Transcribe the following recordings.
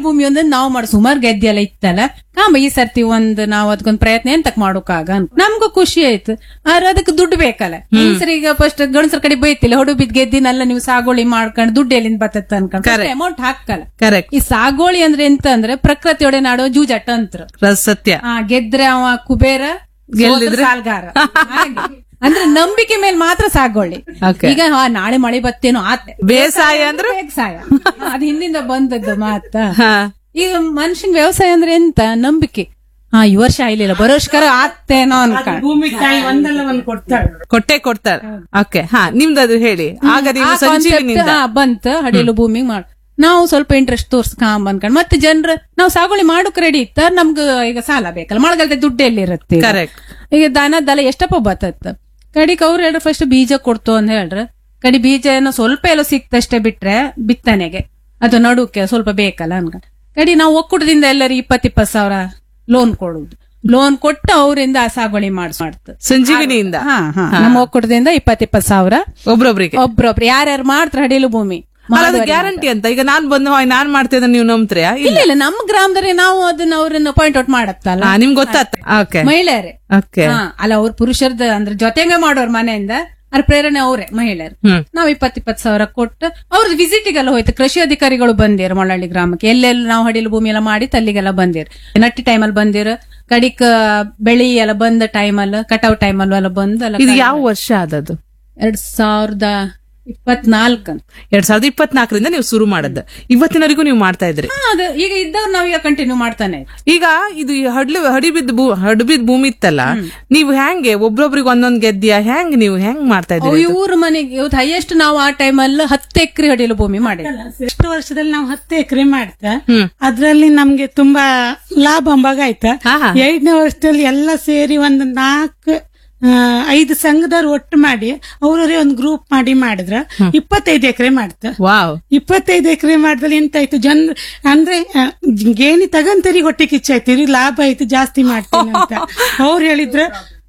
ಭೂಮಿ ಒಂದ್ ನಾವು ಮಾಡಿ ಸುಮಾರು ಗೆದ್ದೆ ಎಲ್ಲ ಇತ್ತಲ್ಲ ಕಾಂಬ ಈ ಸರ್ತಿ ಒಂದ್ ನಾವು ಅದಕ್ಕೊಂದ್ ಪ್ರಯತ್ನ ಎಂತಕ್ ಮಾಡೋಕಾಗ ಅಂತ ನಮ್ಗೂ ಖುಷಿ ಆಯ್ತು ಆದ್ರೆ ಅದಕ್ಕೆ ದುಡ್ಡು ಬೇಕಲ್ಲ ಈಗ ಫಸ್ಟ್ ಗಂಡಸರ ಕಡೆ ಬೈತಿಲ್ಲ ಹೊಡು ಬಿದ್ ಗೆದ್ದಿನಲ್ಲ ನೀವು ಸಾಗೋಳಿ ಮಾಡ್ಕೊಂಡು ದುಡ್ಡು ಎಲ್ಲಿಂದ ಬರ್ತತ್ತ ಅನ್ಕೊಂಡು ಅಮೌಂಟ್ ಹಾಕಲ್ಲ ಕರೆಕ್ಟ್ ಈ ಸಾಗೋಳಿ ಅಂದ್ರೆ ಎಂತ ಅಂದ್ರೆ ಪ್ರಕೃತಿಯೊಡೆ ನಾಡೋ ಜೂಜಾಟ ಅಂತ್ರ ಸತ್ಯ ಆ ಗೆದ್ರೆ ಅವ ಕುಬೇರ ಗೆಲ್ಲಿದ್ರೆ ಸಾಲ್ಗಾರ ಹಾಗೆ. ಅಂದ್ರೆ ನಂಬಿಕೆ ಮೇಲೆ ಮಾತ್ರ ಸಾಗೋಳಿ Okay. ಈಗ ಆ, ನಾಳೆ ಮಳೆ ಬತ್ತೇನೋ ಆತೆ ಬೇಸಾಯ ಅಂದ್ರೆ ಬೇಸಾಯ ಅದ್ ಹಿಂದಿಂದ ಬಂದದ್ದು ಮಾತ ಹಾ ಈಗ ಮನುಷ್ಯನ್ ವ್ಯವಸಾಯ ಅಂದ್ರೆ ಎಂತ ನಂಬಿಕೆ ಹಾ ಈ ವರ್ಷ ಆಯ್ಲಿಲ್ಲ ಬರೋ ವರ್ಷಕರ ಆತೇನೋ ಅನ್ಕೊಂಡ್ ಭೂಮಿ ತಾಯಿ ಒಂದಲ್ಲ ಒಂದ್ ಕೊಡ್ತಾಳೆ ಕೊಟ್ಟೆ ಕೊಡ್ತಾರೆ ಓಕೆ ಹಾ ನಿಮ್ದದು ಹೇಳಿ ಆಗ ನೀವು ಆ ಸಂಜೀವಿನಿಂದ concept, ಹಾ, ಬಂತ ಹಡಿಯಲು ಭೂಮಿ ಮಾಡ್ ನಾವು ಸ್ವಲ್ಪ ಇಂಟ್ರೆಸ್ಟ್ ತೋರ್ಸ್ಕೊಂಡ್ ಅನ್ಕೊಂಡ್ ಮತ್ತೆ ಜನರ ನಾವು ಸಾಗುವಳಿ ಮಾಡೋಕ್ ರೆಡಿ ಇತ್ತ ನಮ್ಗ ಈಗ ಸಾಲ ಬೇಕಲ್ಲ ಮಳೆಗಾಲದ ದುಡ್ಡು ಎಲ್ಲಿರುತ್ತೆ ಈಗ? Correct. ಈಗ ದನ ದಲ ಎಷ್ಟಪ್ಪ ಬತ್ತತ್ತ ಕಡಿಕ್ ಅವ್ರು ಹೇಳ್ರ ಫಸ್ಟ್ ಬೀಜ ಕೊಡ್ತು ಅಂತ ಹೇಳ್ರ ಕಡಿ ಬೀಜ ಏನೋ ಸ್ವಲ್ಪ ಎಲ್ಲೋ ಸಿಕ್ತಷ್ಟೇ ಬಿಟ್ರೆ ಬಿತ್ತನೆಗೆ ಅದು ನಡುಕ್ಕೆ ಸ್ವಲ್ಪ ಬೇಕಲ್ಲ ಅನ್ಕೊಂಡ್ ಕಡಿ ನಾವು ಒಕ್ಕೂಟದಿಂದ ಎಲ್ಲರಿಗೆ ಇಪ್ಪತ್ ಇಪ್ಪತ್ ಸಾವಿರ ಲೋನ್ ಕೊಡುದು ಲೋನ್ ಕೊಟ್ಟು ಅವರಿಂದ ಸಾಗುವಳಿ ಮಾಡ್ಸ್ ಮಾಡ್ತ ಸಂಜೀವಿನಿಯಿಂದ ಹಾ ಹಾ ನಮ್ಮ ಒಕ್ಕೂಟದಿಂದ ಇಪ್ಪತ್ ಇಪ್ಪತ್ ಸಾವಿರ ಒಬ್ರೊಬ್ರಿಗೆ ಒಬ್ರೊಬ್ರು ಯಾರ್ಯಾರು ಮಾಡ್ತಾರೆ ಹಡಿಲು ಭೂಮಿ ಅಲ್ಲ, ಅದು ಮಾಡುವರಿಗೆ ಗ್ಯಾರಂಟಿ ಅಂತ ಈಗ ನಾನ್ ಬಂದು "ಹೋಯ್, ನಾನ್ ಮಾಡ್ತೇನೆ ನೀವು ನಂಬ್ತೀರಾ ಇಲ್ಲ ಇಲ್ಲ ನಮ್ಮ ಗ್ರಾಮದಲ್ಲಿ ನಾವು ಅದನ್ನ ಅವ್ರನ್ನ ಪಾಯಿಂಟ್ ಔಟ್ ಮಾಡತ್ತಲ್ಲ ನಿಮ್ಗೆ ಗೊತ್ತಾತ ಓಕೆ ಮಹಿಳೆಯರೇ ಓಕೆ ಹಾ, ಅಲ್ಲ ಅವ್ರ ಪುರುಷರದ ಅಂದ್ರೆ ಜೊತೆಗೆ ಮಾಡೋರ್ ಮನೆಯಿಂದ ಅದ್ರ ಪ್ರೇರಣೆ ಅವರೇ ಮಹಿಳೆಯರು ಹ್ಮ್. ನಾವ್ ಇಪ್ಪತ್ ಇಪ್ಪತ್ ಸಾವಿರ ಕೊಟ್ಟು ಅವ್ರದ್ದು ವಿಸಿಟಿಗೆಲ್ಲ ಹೋಯ್ತು ಕೃಷಿ ಅಧಿಕಾರಿಗಳು ಬಂದಿರು ಮೊಳಹಳ್ಳಿ ಗ್ರಾಮಕ್ಕೆ ಎಲ್ಲೆಲ್ಲಿ ನಾವು ಹಡಿಲು ಭೂಮಿ ಎಲ್ಲ ಮಾಡಿ ಅಲ್ಲಿಗೆಲ್ಲ ಬಂದಿರು ನಟ್ಟಿ ಟೈಮಲ್ಲಿ ಬಂದಿರು ಕಡಿಕ್ ಬೆಳಿ ಎಲ್ಲ ಬಂದ ಟೈಮಲ್ಲಿ ಕಟಾವ್ ಟೈಮಲ್ಲೂ ಎಲ್ಲ ಬಂದು ಎಲ್ಲ ಇದು ಯಾವ ವರ್ಷ ಆದದ್ದು ಎರಡ್ ಸಾವಿರದ ಇಪ್ಪತ್ನಾಲ್ಕು ಅಂತ ಎರಡ್ ಸಾವಿರದ ಇಪ್ಪತ್ನಾಲ್ಕರಿಂದ ನೀವು ಶುರು ಮಾಡದ್ದು ಇವತ್ತಿನವರೆಗೂ ನೀವು ಮಾಡ್ತಾ ಇದ್ರಿ ಹಾ, ಅದು ಈಗ ಇದ್ದವ್ರು ನಾವೀಗ ಕಂಟಿನ್ಯೂ ಮಾಡ್ತಾನೆ ಈಗ ಇದು ಈ ಹಡ್ಲು ಹಡಿಬಿದ್ ಭೂ ಹಡಿಬಿದ್ ಭೂಮಿ ಇತ್ತಲ್ಲ ನೀವು ಹೆಂಗೆ ಒಬ್ರೊಬ್ರಿಗೆ ಒಂದೊಂದ್ ಗೆದ್ದಿಯಾ ಹೆಂಗ್ ನೀವು ಹೆಂಗ್ ಮಾಡ್ತಾ ಇದ್ರಿ ಇವ್ರ ಮನೆಗೆ ಇವತ್ತು ಹೈಯೆಸ್ಟ್ ನಾವು ಆ ಟೈಮಲ್ಲಿ ಹತ್ತು ಎಕರೆ ಹಡಿಲು ಭೂಮಿ ಮಾಡಿದ್ವಿ ಎಷ್ಟು ವರ್ಷದಲ್ಲಿ ನಾವು ಹತ್ತು ಎಕರೆ ಮಾಡ್ತಾ ಅದ್ರಲ್ಲಿ ನಮ್ಗೆ ತುಂಬಾ ಲಾಭ ಅಂಬಾಗ ಆಯ್ತಾ ಆಹಾ. ಎರಡನೇ ವರ್ಷದಲ್ಲಿ ಎಲ್ಲ ಸೇರಿ ಒಂದು ನಾಲ್ಕು ಆ, ಐದು ಸಂಘದವ್ರು ಒಟ್ಟು ಮಾಡಿ ಅವ್ರವರೇ ಒಂದು ಗ್ರೂಪ್ ಮಾಡಿ ಮಾಡಿದ್ರ ಇಪ್ಪತ್ತೈದು ಎಕರೆ ಮಾಡ್ತಾ ವಾವ್ ಇಪ್ಪತ್ತೈದು ಎಕರೆ ಮಾಡಿದಲ್ಲಿ ಎಂತಾಯ್ತು ಜನ್ ಅಂದ್ರೆ ಆ, ಗೇಣಿ ತಗಂತರಿ ಹೊಟ್ಟೆ ಕಿಚ್ಚಾಯ್ತು ಲಾಭ ಆಯ್ತು ಜಾಸ್ತಿ ಮಾಡ್ತೀನಿ ಅಂತ ಅವ್ರು ಹೇಳಿದ್ರ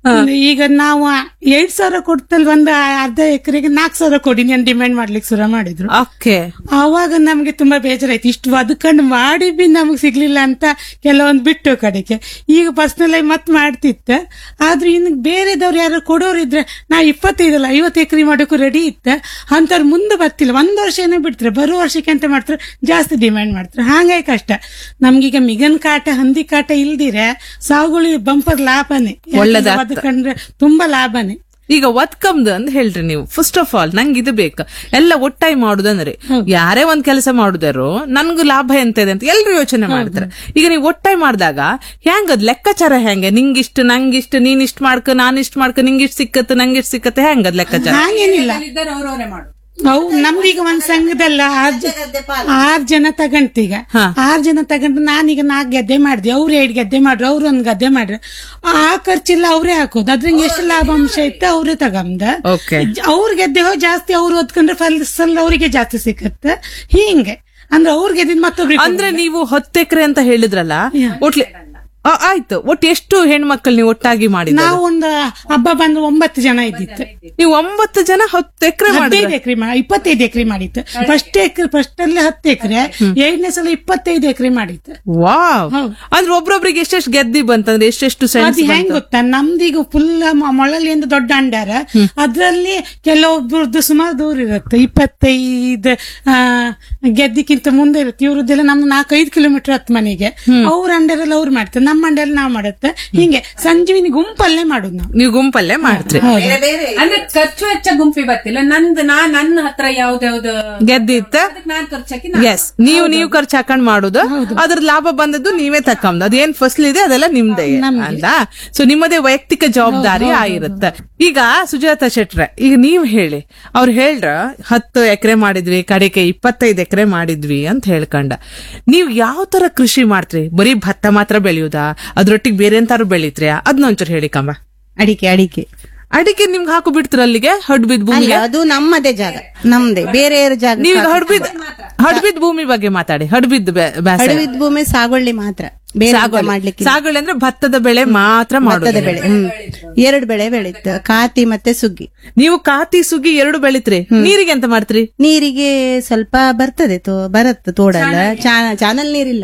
ಈಗ ನಾವು ಎರಡ್ ಸಾವಿರ ಕೊಡ್ತಲ್ ಒಂದು ಅರ್ಧ ಎಕರೆಗೆ ನಾಲ್ಕು ಸಾವಿರ ಕೊಡಿ ನಾನು ಡಿಮ್ಯಾಂಡ್ ಮಾಡ್ಲಿಕ್ಕೆ ಶುರು ಮಾಡಿದ್ರು ಓಕೆ ಆವಾಗ ನಮ್ಗೆ ತುಂಬಾ ಬೇಜಾರಾಯ್ತು ಇಷ್ಟು ಬದುಕೊಂಡು ಮಾಡಿ ಬಿ ನಮಗ್ ಸಿಗ್ಲಿಲ್ಲ ಅಂತ ಕೆಲವೊಂದು ಬಿಟ್ಟು ಕಡೆಗೆ ಈಗ ಪರ್ಸನಲ್ ಆಗಿ ಮತ್ ಮಾಡ್ತಿತ್ತ ಆದ್ರೆ ಇನ್ನು ಬೇರೆದವ್ರು ಯಾರು ಕೊಡೋರಿದ್ರೆ ನಾ ಇಪ್ಪತ್ತೈದಲ್ಲ ಐವತ್ತು ಎಕರೆ ಮಾಡೋಕ್ಕೂ ರೆಡಿ ಇತ್ತ ಅಂತವ್ರು ಮುಂದೆ ಬರ್ತಿಲ್ಲ ಒಂದ್ ವರ್ಷ ಏನೋ ಬಿಡ್ತಾರೆ ಬರೋ ವರ್ಷಕ್ಕೆ ಅಂತ ಮಾಡ್ತಾರೆ ಜಾಸ್ತಿ ಡಿಮ್ಯಾಂಡ್ ಮಾಡ್ತಾರೆ ಹಾಗಾಗಿ ಕಷ್ಟ ನಮ್ಗೀಗ ಮಿಗನ್ ಕಾಟ ಹಂದಿ ಕಾಟ ಇಲ್ದಿರೆ ಸಾಗುಳಿ ಬಂಪರ್ ಲಾಭನೇ ಯಾಕಂದ್ರೆ ಒಳ್ಳೆದಾಗ್ತದೆ. ಬದುಕಂಡ್ರೆ ತುಂಬಾ ಲಾಭನೇ ಈಗ ಒತ್ಕಮ್ದು ಅಂತ ಹೇಳ್ರಿ ನೀವು ಫಸ್ಟ್ ಆಫ್ ಆಲ್ ನಂಗೆ ಇದು ಬೇಕು ಎಲ್ಲ ಒಟ್ಟಾಗಿ ಮಾಡುದಂದ್ರೆ ಯಾರೇ ಒಂದ್ ಕೆಲಸ ಮಾಡುದಾರು ನನ್ಗೂ ಲಾಭ ಎಂತ ಇದೆ ಅಂತ ಎಲ್ರು ಯೋಚನೆ ಮಾಡ್ತಾರೆ ಈಗ ನೀವು ಒಟ್ಟಾಗಿ ಮಾಡಿದಾಗ ಹೆಂಗ್ ಅದ್ ಲೆಕ್ಕಾಚಾರ ಹೆಂಗೆ ನಿಂಗಿಷ್ಟು ನಂಗಿಷ್ಟು ನೀನ್ ಇಷ್ಟ ಮಾಡ್ಕ ನಾನ್ ಇಷ್ಟ ಮಾಡ್ಕ ನಿಂಗಿಷ್ಟು ಸಿಕ್ಕತ್ತೆ ನಂಗಿಷ್ಟು ಸಿಕ್ಕತ್ತೆ ಹೆಂಗ್ ಅದ್ ಲೆಕ್ಕಾಚಾರ ಹಾಗೇನಿಲ್ಲ ಅವ್ರವರೇ ಮಾಡು ಅವು ನಮ್ದೀಗ ಒಂದ್ ಸಂಘದಲ್ಲ ಆರ್ ಜ- ಆರ್ ಜನ ತಗಂತೀಗ ಆರ್ ಜನ ತಗೊಂಡು ನಾನೀಗ ನಾಲ್ಕು ಗದ್ದೆ ಮಾಡಿದೆ ಅವ್ರು ಎರಡು ಗದ್ದೆ ಮಾಡ್ರು ಅವ್ರು ಒಂದ್ ಗದ್ದೆ ಮಾಡ್ರು ಆ ಖರ್ಚೆಲ್ಲ ಅವ್ರೇ ಹಾಕೋದು ಅದ್ರಂಗ ಎಷ್ಟು ಲಾಭಾಂಶ ಇತ್ತು ಅವ್ರೇ ತಗಂದ ಓಕೆ ಅವ್ರ ಗೆದ್ದೆ ಹೋಗಿ ಜಾಸ್ತಿ ಅವ್ರು ಓದ್ಕೊಂಡ್ರೆ ಫಲಿಸಲ್ ಅವರಿಗೆ ಜಾಸ್ತಿ ಸಿಕ್ಕತ್ತೆ ಹಿಂಗೆ ಅಂದ್ರೆ ಅವ್ರ ಗೆದ್ದಿದ್ ಮತ್ತೊಬ್ರಿಗೆ ಅಂದ್ರೆ ನೀವು ಹತ್ತು ಎಕರೆ ಅಂತ ಹೇಳಿದ್ರಲ್ಲ ಒಟ್ಲಿ ಆ, ಆಯ್ತು ಒಟ್ಟು ಎಷ್ಟು ಹೆಣ್ಮಕ್ಳು ನೀವು ಒಟ್ಟಾಗಿ ಮಾಡಿದ ನಾವು ಒಂದು ಹಬ್ಬ ಬಂದು ಒಂಬತ್ತು ಜನ ಇದ್ದಿತ್ತು ನೀವು ಒಂಬತ್ತು ಜನ ಹತ್ತು ಎಕರೆ ಮಾಡಿದ್ರೆ ಹದಿನೈದು ಎಕರೆ ಇಪ್ಪತ್ತೈದು ಎಕರೆ ಮಾಡಿತ್ತು ಫಸ್ಟ್ ಎಕರೆ ಫಸ್ಟ್ ಅಲ್ಲಿ ಹತ್ತು ಎಕರೆ ಎರಡನೇ ಸಲ ಇಪ್ಪತ್ತೈದು ಎಕರೆ ಮಾಡಿತ್ತು ವಾವ್ ಅಂದ್ರೆ ಒಬ್ರೊಬ್ರಿಗೆ ಎಷ್ಟೆಷ್ಟು ಗೆದ್ದಿ ಬಂತಂದ್ರೆ ಎಷ್ಟೆಷ್ಟು ಸೆನ್ಸ್ ಅದು ಹೆಂಗ್ ಗೊತ್ತಾ ನಮ್ದೀಗ ಫುಲ್ ಮೊಳಲಿಯಿಂದ ದೊಡ್ಡ ಅಂಡಾರ ಅದ್ರಲ್ಲಿ ಕೆಲವೊಬ್ರದ್ದು ಸುಮಾರು ದೂರ ಇರುತ್ತೆ ಇಪ್ಪತ್ತೈದು ಆ, ಗೆದ್ದಿಕ್ಕಿಂತ ಮುಂದೆ ಇರುತ್ತೆ ಇವ್ರದ್ದೆಲ್ಲ ನಮ್ದು ನಾಲ್ಕೈದು ಕಿಲೋಮೀಟರ್ ಹತ್ತು ಮನೆಗೆ ಅವ್ರ ಅಂಡರಲ್ಲಿ ಅವ್ರು ಮಾಡ್ತಾರೆ ನಮ್ಮ ಅಂಡಲ್ಲಿ ನಾವು ಮಾಡುತ್ತೆ ಹಿಂಗೆ ಸಂಜೀವಿನಿ ಗುಂಪಲ್ಲೇ ಮಾಡುದು ನಾವು ನೀವು ಗುಂಪಲ್ಲೇ ಮಾಡ್ತೀರಿ ಅಂದ್ರೆ ಖರ್ಚು ವೆಚ್ಚ ಗುಂಪಿ ಬರ್ತಿಲ್ಲ ನಂದು ನಾ ನನ್ನ ಹತ್ರ ಯಾವ್ದಾವ್ದು ಗೆದ್ದಿತ್ತ ಅದಕ್ಕೆ ನಾನ್ ಖರ್ಚಾಕಿ ಎಸ್ ನೀವು ನೀವು ಖರ್ಚು ಹಾಕೊಂಡ್ ಮಾಡುದು ಅದ್ರ ಲಾಭ ಬಂದದ್ದು ನೀವೇ ತಕೊಂಡ್ ಅದೇನ್ ಫಸಲ್ ಇದೆ ಅದೆಲ್ಲ ನಿಮ್ದೇ ಅಲ್ಲ ಸೊ ನಿಮ್ಮದೇ ವೈಯಕ್ತಿಕ ಜವಾಬ್ದಾರಿ ಆಗಿರುತ್ತೆ ಈಗ ಸುಜಾತ ಶೆಟ್ರೆ ಈಗ ನೀವ್ ಹೇಳಿ ಅವ್ರು ಹೇಳ್ರ ಹತ್ತು ಎಕರೆ ಮಾಡಿದ್ವಿ ಕಡೆಗೆ ಇಪ್ಪತ್ತೈದು ಎಕರೆ ಮಾಡಿದ್ವಿ ಅಂತ ಹೇಳ್ಕೊಂಡ ನೀವ್ ಯಾವ ತರ ಕೃಷಿ ಮಾಡ್ತೀರಿ ಬರೀ ಭತ್ತ ಮಾತ್ರ ಬೆಳೆಯುದಾ ಅದ್ರೊಟ್ಟಿಗೆ ಬೇರೆ ಎಂತಾರು ಬೆಳಿತ್ರಿ ಅದನ್ನ ಒಂಚೂರು ಹೇಳಿ ಕಂಬ ಅಡಿಕೆ ಅಡಿಕೆ ಅಡಿಕೆ ನಿಮ್ಗೆ ಹಾಕು ಬಿಡ್ತೀರ ಅಲ್ಲಿಗೆ ಹಡ್ಬಿದ್ ಅಲ್ಲ ಭೂಮಿಗೆ ಅದು ನಮ್ಮದೇ ಜಾಗ ನಮ್ದೇ ಬೇರೆ ಜಾಗ ನೀವು ಹಡ್ಬಿದ್ ಹಡ್ಬಿದ್ ಭೂಮಿ ಬಗ್ಗೆ ಮಾತಾಡಿ ಹಡ್ಬಿದ್ ಬ್ಯಾಸ ಅಡವಿದ ಭೂಮಿ ಸಾಗುವಳಿ ಮಾತ್ರ ಬೇರೆ ಎಂತ ಮಾಡ್ಲಿಕ್ಕೆ ಇಲ್ಲ. ಸಾಗುವಳಿ ಅಂದ್ರೆ ಭತ್ತದ ಬೆಳೆ ಮಾತ್ರ ಭತ್ತದ ಮಾಡೋದು ಬೆಳೆ ಹ್ಮ್ ಎರಡು ಬೆಳೆ ಬೆಳೀತು ಕಾತಿ ಮತ್ತೆ ಸುಗ್ಗಿ ನೀವು ಕಾತಿ ಸುಗ್ಗಿ ಎರಡು ಬೆಳಿತ್ರಿ ನೀರಿಗೆ ಎಂತ ಮಾಡ್ತೀರಿ ನೀರಿಗೆ ಸ್ವಲ್ಪ ಬರ್ತದೆ ತೋ ಬರತ್ತೆ ತೋಡಲ್ಲ ಚಾನಲ್ ನೀರಿಲ್ಲ